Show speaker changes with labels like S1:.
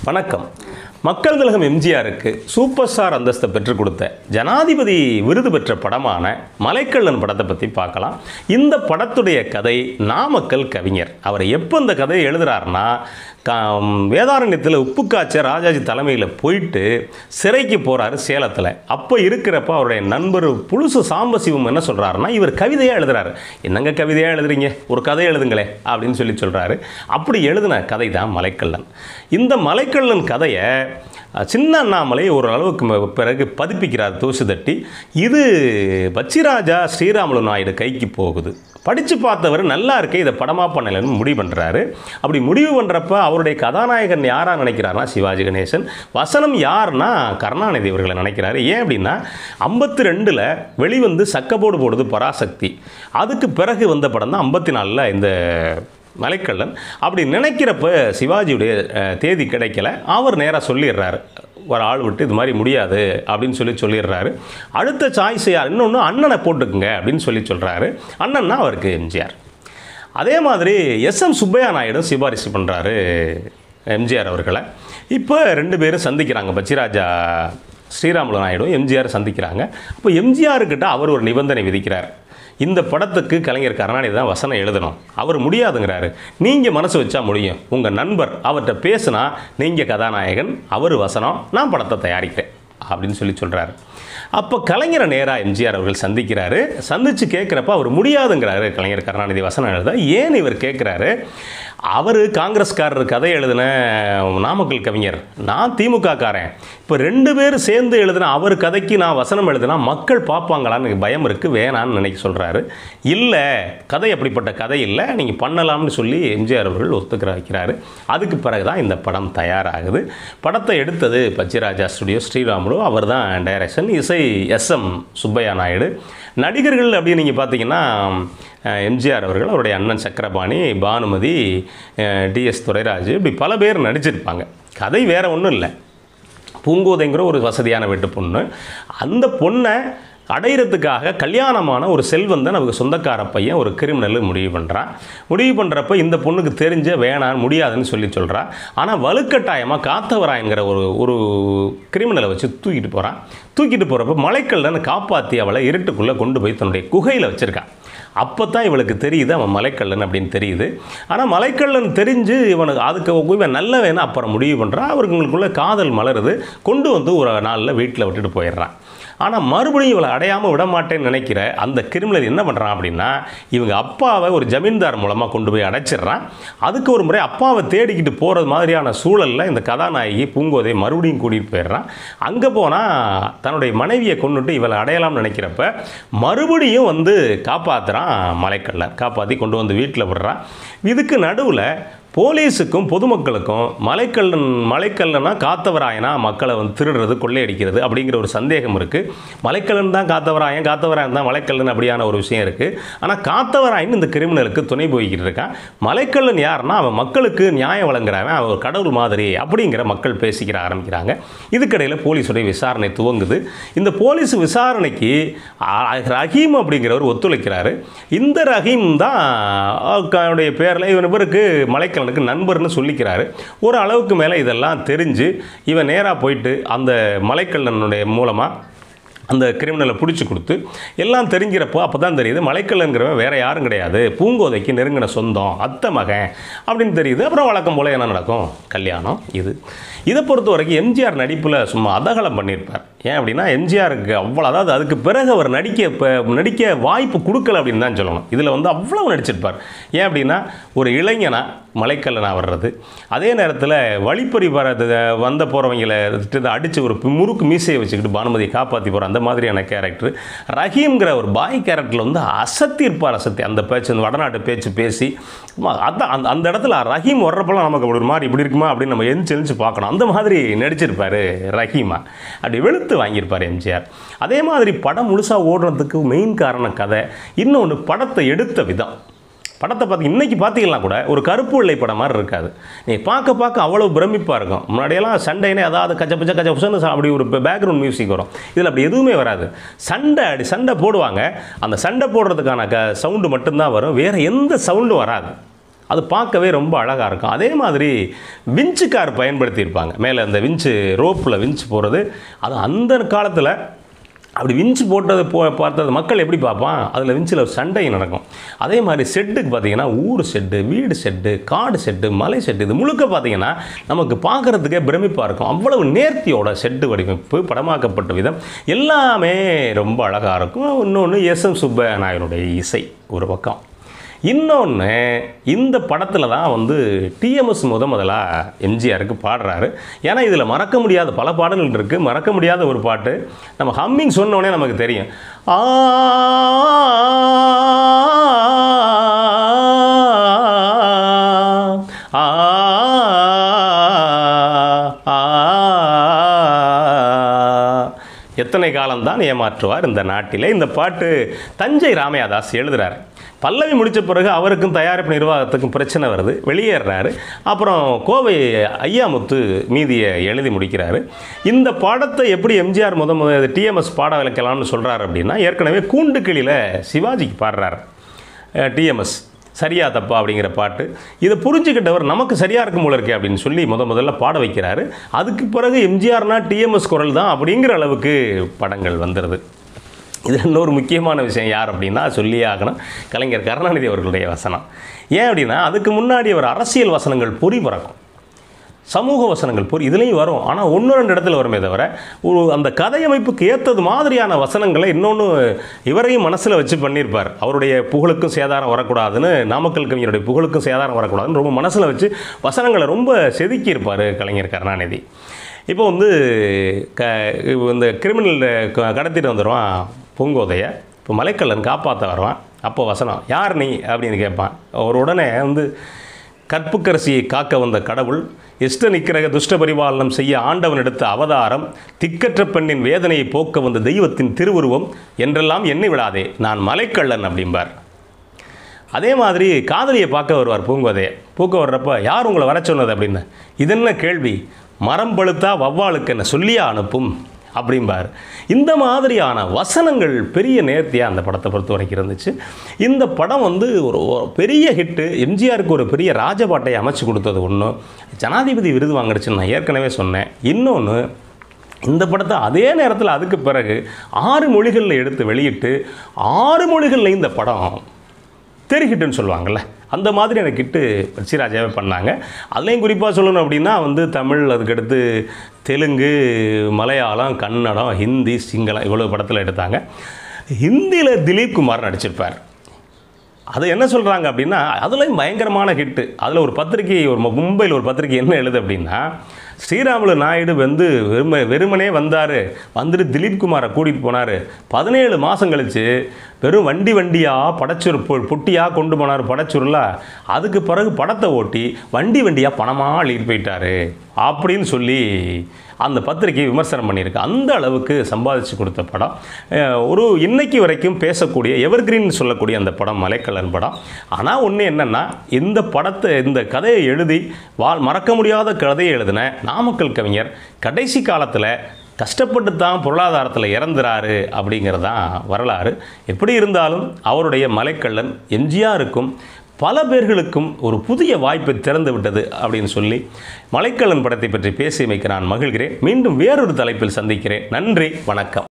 S1: வணக்கம் மக்கள் திலகம் எம்ஜிஆருக்கு சூப்பர் ஸ்டார் அந்தஸ்தை பெற்றுக் கொடுத்த ஜனாதிபதி விருது பெற்ற படமான மலைக்கள்ளன் படத்தை பற்றி பார்க்கலாம் இந்த படத்துடைய கதை நாமக்கல் கவிஞர் அவர் எப்போ இந்த கதையை எழுதுறாருன்னா கா வேதாரண்யத்தில் உப்புக்காய்ச்ச ராஜாஜி தலைமையில் போயிட்டு சிறைக்கு போகிறாரு சேலத்தில் அப்போ இருக்கிறப்ப அவருடைய நண்பர் புழுசு சாம்பசிவம் என்ன சொல்கிறாருன்னா இவர் கவிதையாக எழுதுறாரு என்னங்க கவிதையாக எழுதுறீங்க ஒரு கதை எழுதுங்களே அப்படின்னு சொல்லி சொல்கிறாரு அப்படி எழுதின கதை தான் மலைக்கள்ளன் இந்த மலைக்கள்ளன் கதையை அஹ், சின்ன அண்ணாமலை ஒரு அளவுக்கு ம- பிறகு பதிப்பிக்கிறார் தூசு தட்டி இது பச்சிராஜா ஸ்ரீராமுலு நாயுடு கைக்கு போகுது படித்து பார்த்தவர் நல்லா இருக்கே இதை படமாக பண்ணலைன்னு முடிவு பண்ணுறாரு அப்படி முடிவு பண்ணுறப்ப அவருடைய கதாநாயகன் யாரா நினைக்கிறாருன்னா சிவாஜி கணேசன் வசனம் யாருன்னா கருணாநிதி அவர்களை நினைக்கிறாரு ஏன் அப்படின்னா ஐம்பத்தி ரெண்டில் வெளிவந்து சக்கப்போடு போடுது பராசக்தி அதுக்கு பிறகு வந்த படம் தான் ஐம்பத்தி நாலில் இந்த மலைக்கள்ளன் அப்படி நினைக்கிறப்ப சிவாஜியுடைய அஹ், தேதி கிடைக்கல அவர் நேராக சொல்லிடுறாரு ஒரு ஆள் விட்டு இது மாதிரி முடியாது அப்படின்னு சொல்லி சொல்லிடுறாரு அடுத்த சாய்ஸ் யார் இன்னொன்று அண்ணனை போட்டுக்குங்க அப்படின்னு சொல்லி சொல்கிறாரு அண்ணன்னா அவருக்கு எம்ஜிஆர் அதே மாதிரி எஸ் எம் சுப்பையா நாயுடு சிபாரிசு பண்ணுறாரு எம்ஜிஆர் அவர்களை இப்போ ரெண்டு பேரும் சந்திக்கிறாங்க பச்சிராஜா ஸ்ரீராமுலு நாயுடு எம்ஜிஆர் சந்திக்கிறாங்க அப்போ எம்ஜிஆர்கிட்ட அவர் ஒரு நிபந்தனை விதிக்கிறார் இந்த படத்துக்கு கலைஞர் கருணாநிதி தான் வசனம் எழுதணும் அவர் முடியாதுங்கிறாரு நீங்கள் மனசு வச்சா முடியும் உங்கள் நண்பர் அவர்கிட்ட பேசுனா நீங்கள் கதாநாயகன் அவர் வசனம் நான் படத்தை தயாரிக்கிறேன் அப்படின்னு சொல்லி சொல்கிறாரு அப்போ கலைஞரை நேராக எம்ஜிஆர் அவர்கள் சந்திக்கிறாரு சந்தித்து கேட்குறப்ப அவர் முடியாதுங்கிறாரு கலைஞர் கருணாநிதி வசனம் எழுத ஏன் இவர் கேட்குறாரு அவர் காங்கிரஸ்காரர் கதை எழுதின நாமக்கல் கவிஞர் நான் திமுக காரன் இப்போ ரெண்டு பேர் சேர்ந்து எழுதின அவர் கதைக்கு நான் வசனம் எழுதினா மக்கள் பார்ப்பாங்களான்னு எனக்கு பயம் இருக்குது வேணான்னு நினைக்க சொல்கிறாரு இல்லை கதை அப்படிப்பட்ட கதை இல்லை நீங்கள் பண்ணலாம்னு சொல்லி எம்ஜிஆர் அவர்கள் ஒத்துக்கிற வைக்கிறாரு அதுக்கு பிறகு தான் இந்த படம் தயாராகுது படத்தை எடுத்தது பச்சிராஜா ஸ்டுடியோ ஸ்ரீராமுலு அவர் தான் டைரக்ஷன் இசை எஸ் எம் சுப்பையா நாயுடு நடிகர்கள் அப்படின்னு நீங்கள் பார்த்தீங்கன்னா அஹ், எம்ஜிஆர் அவர்கள் அவருடைய அண்ணன் சக்கரபாணி பானுமதி டிஎஸ் துரைராஜ் இப்படி பல பேர் நடிச்சிருப்பாங்க கதை வேற ஒன்றும் இல்லை பூங்கோதைங்கிற ஒரு வசதியான வீட்டு பொண்ணு அந்த பொண்ணை அடையிறதுக்காக கல்யாணமான ஒரு செல்வந்தன் அவருக்கு சொந்தக்கார பையன் ஒரு கிரிமினல் முடிவு பண்ணுறான் முடிவு பண்ணுறப்ப இந்த பொண்ணுக்கு தெரிஞ்ச வேணாம் முடியாதுன்னு சொல்லி சொல்கிறா ஆனால் வலுக்கட்டாயமாக காத்தவராயங்கிற ஒரு ஒரு கிரிமினலை வச்சு தூக்கிட்டு போகிறான் தூக்கிட்டு போகிறப்ப மலைக்கல்லன்னு காப்பாற்றி அவளை இருட்டுக்குள்ளே கொண்டு போய் தன்னுடைய குகையில் வச்சுருக்கான் அப்போ தான் இவளுக்கு தெரியுது அவன் மலைக்கல்லன் அப்படின்னு தெரியுது ஆனால் மலைக்கல்லன் தெரிஞ்சு இவனுக்கு அதுக்கு இவன் நல்லவன் அப்புறம் முடிவு பண்ணுறான் அவர்களுக்குள்ள காதல் மலருது கொண்டு வந்து ஒரு நாளில் வீட்டில் விட்டுட்டு போயிடுறான் ஆனால் மறுபடியும் இவளை அடையாமல் விட மாட்டேன்னு நினைக்கிற அந்த கிரிமினல் என்ன பண்ணுறான் அப்படின்னா இவங்க அப்பாவை ஒரு ஜமீன்தார் மூலமாக கொண்டு போய் அடைச்சிடுறான் அதுக்கு ஒரு முறை அப்பாவை தேடிக்கிட்டு போகிறது மாதிரியான சூழலில் இந்த கதாநாயகி பூங்கோதை மறுபடியும் கூட்டிகிட்டு போயிடுறான் அங்கே போனால் தன்னுடைய மனைவியை கொண்டுட்டு இவளை அடையலாம்னு நினைக்கிறப்ப மறுபடியும் வந்து காப்பாற்றுறான் மலைக்கல்லர் காப்பாற்றி கொண்டு வந்து வீட்டில் விடுறான் இதுக்கு நடுவில் போலீஸுக்கும் பொதுமக்களுக்கும் மலைக்கல்லன் மலைக்கல்லனா காத்தவராயனா மக்களை வந்து திருடுறது கொள்ளையடிக்கிறது அப்படிங்கிற ஒரு சந்தேகம் இருக்குது மலைக்கல்லன் தான் காத்தவராயன் காத்தவராயன் தான் மலைக்கல்லன் அப்படியான ஒரு விஷயம் இருக்குது ஆனால் காத்தவராயன் இந்த கிரிமினலுக்கு துணை போய்கிட்டு இருக்கான் மலைக்கல்லன் யாருன்னா அவன் மக்களுக்கு நியாயம் வழங்குறவன் அவன் ஒரு கடவுள் மாதிரி அப்படிங்கிற மக்கள் பேசிக்கிற ஆரம்பிக்கிறாங்க இதுக்கிடையில் போலீஸுடைய விசாரணை துவங்குது இந்த போலீஸ் விசாரணைக்கு ஆ, ரஹீம் அப்படிங்கிறவர் ஒத்துழைக்கிறாரு இந்த ரஹீம் தான் அவருடைய பேரில் இவன் இவருக்கு மலைக்கலனுக்கு நண்பர்னு சொல்லிக்கிறாரு ஒரு அளவுக்கு மேலே இதெல்லாம் தெரிஞ்சு இவன் நேராக போயிட்டு அந்த மலைக்கல்லனுடைய மூலமாக அந்த கிரிமினலை பிடிச்சி கொடுத்து எல்லாம் தெரிஞ்சிறப்போ அப்போ தான் தெரியுது மலைக்கல்லங்கிறவன் வேற யாரும் கிடையாது பூங்கோதைக்கு நெருங்கின சொந்தம் அத்தை மகன் அப்படின்னு தெரியுது அப்புறம் வழக்கம் போல் என்ன நடக்கும் கல்யாணம் இது இதை பொறுத்த வரைக்கும் எம்ஜிஆர் நடிப்பில் சும்மா அதகலம் பண்ணியிருப்பார் ஏன் அப்படின்னா எம்ஜிஆருக்கு அவ்வளோ அதாவது அதுக்கு பிறகு அவர் நடிக்க இப்போ நடிக்க வாய்ப்பு கொடுக்கல அப்படின்னு தான் சொல்லணும் இதில் வந்து அவ்வளவு நடிச்சிருப்பார் ஏன் அப்படின்னா ஒரு இளைஞனா மலைக்கல்லனா வர்றது அதே நேரத்தில் வழிப்பறி வர்றது வந்த போகிறவங்கள அடித்து ஒரு முறுக்கு மீசையை வச்சுக்கிட்டு பானுமதியை காப்பாற்றி போகிற அந்த மாதிரியான கேரக்டர் ரஹீம்ங்கிற ஒரு பாய் கேரக்டரில் வந்து அசத்தி இருப்பார் அசத்தி அந்த பேச்சு அந்த வடநாட்டு பேச்சு பேசி சும்மா அதான் அந்த அந்த இடத்துல ரஹீம் வர்றப்பெல்லாம் நமக்கு ஒரு மாதிரி இப்படி இருக்குமா அப்படின்னு நம்ம எந்திரிச்சு எந்திரிச்சு பார்க்கணும் அந்த மாதிரி நடிச்சிருப்பார் ரஹீமா அப்படி வெளுத்து வாங்கியிருப்பார் எம்ஜிஆர் அதே மாதிரி படம் முழுசாக ஓடுறதுக்கு மெயின் காரணம் கதை இன்னொன்று படத்தை எடுத்த விதம் படத்தை பார்த்து இன்னைக்கு பார்த்தீங்கன்னா கூட ஒரு கருப்பு வெள்ளை படம் மாதிரி இருக்காது நீ பார்க்க பார்க்க அவ்வளோ பிரமிப்பாக இருக்கும் முன்னாடியெல்லாம் சண்டைனே அதாவது கச்ச பச்ச கச்ச புசன்னு அப்படி ஒரு பேக்ரவுண்ட் மியூசிக் வரும் இதில் அப்படி எதுவுமே வராது சண்டை அடி சண்டை போடுவாங்க அந்த சண்டை போடுறதுக்கான க சவுண்டு மட்டும்தான் வரும் வேறு எந்த சவுண்டும் வராது அது பார்க்கவே ரொம்ப அழகாக இருக்கும் அதே மாதிரி விஞ்சு கார் பயன்படுத்தியிருப்பாங்க மேலே அந்த விஞ்சு ரோப்பில் விஞ்சு போகிறது அது அந்த காலத்தில் அப்படி விஞ்சு போட்டதை போ பார்த்தது மக்கள் எப்படி பார்ப்பான் அதில் விஞ்சில் ஒரு சண்டை நடக்கும் அதே மாதிரி செட்டுக்கு பார்த்தீங்கன்னா ஊர் செட்டு வீடு செட்டு காடு செட்டு மலை செட்டு இது முழுக்க பார்த்தீங்கன்னா நமக்கு பார்க்குறதுக்கே பிரமிப்பாக இருக்கும் அவ்வளவு நேர்த்தியோட செட்டு வடிவமைப்பு படமாக்கப்பட்ட விதம் எல்லாமே ரொம்ப அழகாக இருக்கும் இன்னொன்று எஸ் எம் சுப்பநாயனுடைய இசை ஒரு பக்கம் இன்னொன்று இந்த படத்தில் தான் வந்து டிஎம்எஸ் முத முதலாக எம்ஜிஆருக்கு பாடுறாரு ஏன்னா இதில் மறக்க முடியாத பல பாடல்கள் இருக்குது மறக்க முடியாத ஒரு பாட்டு நம்ம ஹம்மிங் சொன்னோடனே நமக்கு தெரியும் ஆ ஆ ஆ எத்தனை காலம்தான் ஏமாற்றுவார் இந்த நாட்டிலே இந்த பாட்டு தஞ்சை ராமையாதாஸ் எழுதுறார் பல்லவி முடித்த பிறகு அவருக்கும் தயாரிப்பு நிர்வாகத்துக்கும் பிரச்சனை வருது வெளியேறாரு அப்புறம் கோவை ஐயாமுத்து மீதியை எழுதி முடிக்கிறாரு இந்த பாடத்தை எப்படி எம்ஜிஆர் முத முத டிஎம்எஸ் பாட வைக்கலாம்னு சொல்கிறார் அப்படின்னா ஏற்கனவே கூண்டு கிளியில் சிவாஜிக்கு பாடுறார் டிஎம்எஸ் சரியா தப்பா அப்படிங்கிற பாட்டு இதை புரிஞ்சுக்கிட்டவர் நமக்கு சரியாக இருக்கும் போல இருக்கே அப்படின்னு சொல்லி முத முதல்ல பாட வைக்கிறாரு அதுக்கு பிறகு எம்ஜிஆர்னா டிஎம்எஸ் குரல் தான் அப்படிங்கிற அளவுக்கு படங்கள் வந்துடுது இது இன்னொரு முக்கியமான விஷயம் யார் அப்படின்னா சொல்லியே ஆகணும் கலைஞர் கருணாநிதி அவர்களுடைய வசனம் ஏன் அப்படின்னா அதுக்கு முன்னாடி அவர் அரசியல் வசனங்கள் பொறி பறக்கும் சமூக வசனங்கள் பொறி இதுலேயும் வரும் ஆனால் ஒன்று ரெண்டு இடத்துல வருமே தவிர ஒரு அந்த கதையமைப்புக்கு ஏற்றது மாதிரியான வசனங்களை இன்னொன்று இவரையும் மனசில் வச்சு பண்ணியிருப்பார் அவருடைய புகழுக்கும் சேதாரம் வரக்கூடாதுன்னு நாமக்கல் கவிஞருடைய புகழுக்கும் சேதாரம் வரக்கூடாதுன்னு ரொம்ப மனசில் வச்சு வசனங்களை ரொம்ப செதுக்கியிருப்பார் கலைஞர் கருணாநிதி இப்போ வந்து க இந்த கிரிமினல் கடத்திட்டு வந்துடுவான் பூங்கோதையை இப்போ மலைக்கல்லன் காப்பாற்ற வருவான் அப்போ வசனம் யார் நீ அப்படின்னு கேட்பான் அவர் உடனே வந்து கற்புக்கரசியை காக்க வந்த கடவுள் இஷ்ட நிக்கிரக துஷ்ட பரிபாலனம் செய்ய ஆண்டவன் எடுத்த அவதாரம் திக்கற்ற பெண்ணின் வேதனையை போக்க வந்த தெய்வத்தின் திருவுருவம் என்றெல்லாம் எண்ணி விடாதே நான் மலைக்கள்ளன் அப்படிம்பார் அதே மாதிரி காதலியை பார்க்க வருவார் பூங்கோதையை பூக்க வர்றப்ப யார் உங்களை வர சொன்னது அப்படின்னு இது என்ன கேள்வி மரம் பழுத்தா வவ்வாலுக்கு என்ன சொல்லியா அனுப்பும் அப்படிம்பார் இந்த மாதிரியான வசனங்கள் பெரிய நேர்த்தியாக அந்த படத்தை பொறுத்த வரைக்கும் இருந்துச்சு இந்த படம் வந்து ஒரு ஒரு பெரிய ஹிட்டு எம்ஜிஆருக்கு ஒரு பெரிய ராஜபாட்டை அமைச்சு கொடுத்தது ஒன்று ஜனாதிபதி விருது வாங்கிடுச்சுன்னு நான் ஏற்கனவே சொன்னேன் இன்னொன்று இந்த படத்தை அதே நேரத்தில் அதுக்கு பிறகு ஆறு மொழிகளில் எடுத்து வெளியிட்டு ஆறு மொழிகளில் இந்த படம் தெருகிட்டுன்னு சொல்லுவாங்கள்ல அந்த மாதிரி எனக்கு கிட்டு பச்சிராஜாவே பண்ணாங்க அதுலேயும் குறிப்பாக சொல்லணும் அப்படின்னா வந்து தமிழ் அதுக்கடுத்து தெலுங்கு மலையாளம் கன்னடம் ஹிந்தி சிங்களம் இவ்வளோ படத்தில் எடுத்தாங்க ஹிந்தியில் திலீப் குமார் நடிச்சிருப்பார் அது என்ன சொல்கிறாங்க அப்படின்னா அதுலேயும் பயங்கரமான ஹிட்டு அதில் ஒரு பத்திரிகை ஒரு மு- மும்பையில் ஒரு பத்திரிகை என்ன எழுது அப்படின்னா ஸ்ரீராமுலு நாயுடு வந்து வெறும வெறுமனே வந்தார் வந்துட்டு திலீப் குமாரை கூட்டிகிட்டு போனார் பதினேழு மாதம் கழித்து வெறும் வண்டி வண்டியாக படச்சுரு பொ- பொட்டியாக கொண்டு போனார் படச்சுருளா அதுக்கு பிறகு படத்தை ஓட்டி வண்டி வண்டியாக பணமாக அள்ளிட்டு போயிட்டாரு அப்படின்னு சொல்லி அந்த பத்திரிகை விமர்சனம் பண்ணியிருக்கு அந்த அளவுக்கு சம்பாதிச்சு கொடுத்த படம் அஹ் ஒரு இன்னைக்கு வரைக்கும் பேசக்கூடிய எவர்கிரீன் சொல்லக்கூடிய அந்த படம் மலைக்கல்லன் படம் ஆனால் ஒன்று என்னென்னா இந்த படத்தை இந்த கதையை எழுதி வாழ் மறக்க முடியாத கதையை எழுதின நாமக்கல் கவிஞர் கடைசி காலத்தில் கஷ்டப்பட்டு தான் பொருளாதாரத்தில் இறந்துறாரு அப்படிங்கிறது தான் வரலாறு எப்படி இருந்தாலும் அவருடைய மலைக்கள்ளன் எம்ஜிஆருக்கும் பல பேர்களுக்கும் ஒரு புதிய வாய்ப்பை திறந்து விட்டது அப்படின்னு சொல்லி மலைக்கள்ளன் படத்தை பற்றி பேசியமைக்கு நான் மகிழ்கிறேன் மீண்டும் வேறொரு தலைப்பில் சந்திக்கிறேன் நன்றி வணக்கம்